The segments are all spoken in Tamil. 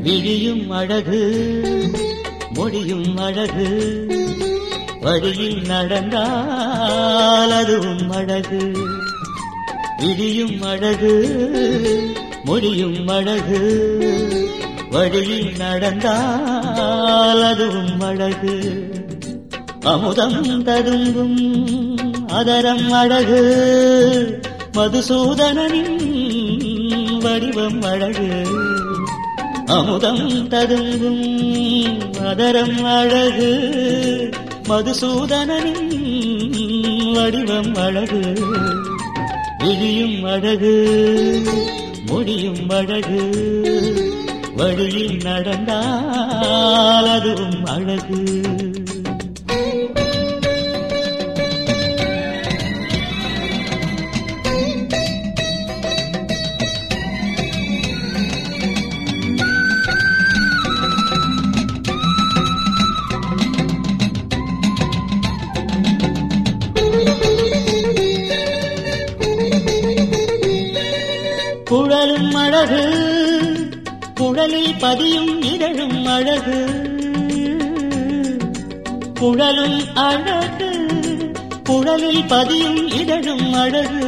விழியும் அழகு மொழியும் அழகு வழியில் நடந்தால் அதுவும் அழகு விழியும் அழகு மொழியும் அழகு வழியில் நடந்தால் அதுவும் அழகு அமுதம் ததுங்கும் அதரம் அழகு மதுசூதனனின் வடிவம் அழகு அமுதம் ததுங்கும் அதரம் அழகு மதுசூதனனின் வடிவம் அழகு விழியும் அழகு மொழியும் அழகு வழியில் நடந்தால் அதுவும் அழகு குழலும் அழகு குழலில் பதியும் இதழும் அழகு குழலும் அழகு குழலில் பதியும் இதழும் அழகு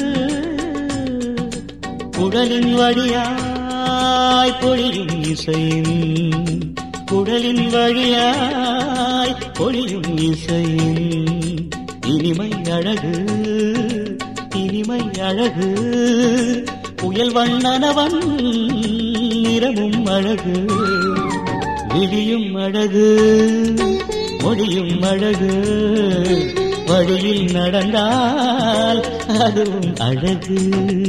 குழலின் வழியாய் பொழியும் இசையின் குழலின் வழியாய் பொழியும் இசையின் இனிமை அழகு இனிமை அழகு புயல் வண்ணனவன் நிறமும் அழகு விழியும் அழகு மொழியும் அழகு வழியில் நடந்தால் அதுவும் அழகு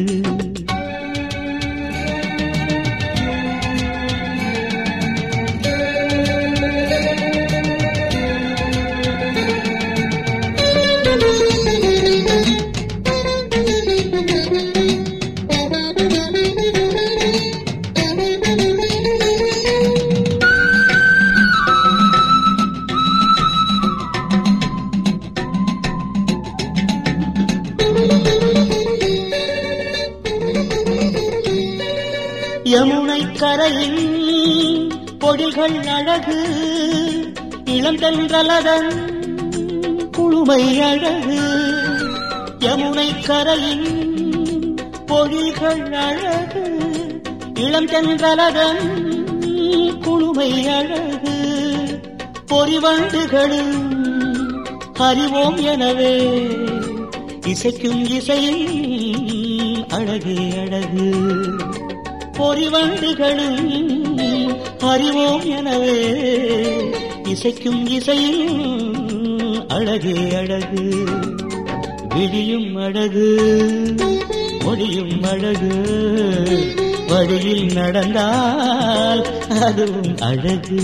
யமுனை கரையின் பொடிகள் அழகு இளந்தென்றலதன் குழுமை அழகு யமுனை கரையின் பொழிகள் அழகு இளந்தென்றலதன் குழுமை அழகு பொறிவண்டுகளும் அறிவோம் எனவே இசைக்கும் இசையின் அழகே அழகு பொறிவண்டுகளும் அறிவோம் எனவே இசைக்கும் இசையில் அழகே அழகு விழியும் அழகு மொழியும் அழகு வழியில் நடந்தால் அதுவும் அழகு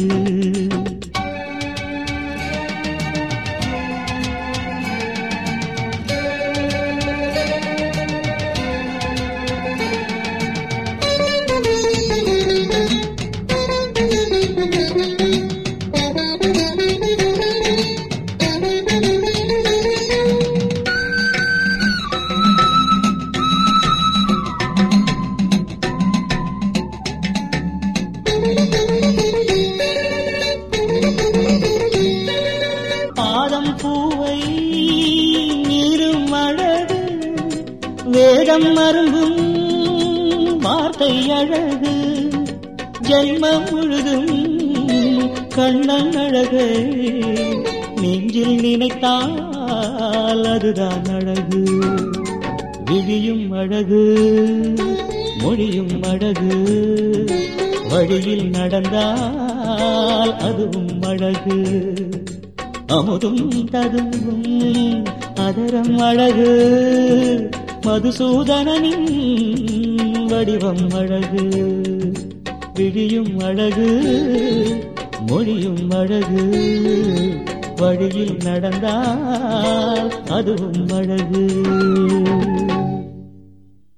பாதம் பூவை நீரும் அழகு வேதம் மருங்கும் வார்த்தை அழகு ஜென்மம் முழுதும் கண்ணன் அழகு நெஞ்சில் நினைத்தால் அதுதான் அழகு விழியும் அழகு மொழியும் அழகு வழியில் நடந்தால் அதுவும் அழகு அமுதும் ததும்பும் அதரம் அழகு மதுசூதனனின் வடிவம் அழகு விழியும் அழகு மொழியும் அழகு வழியில் நடந்தால் அதுவும் அழகு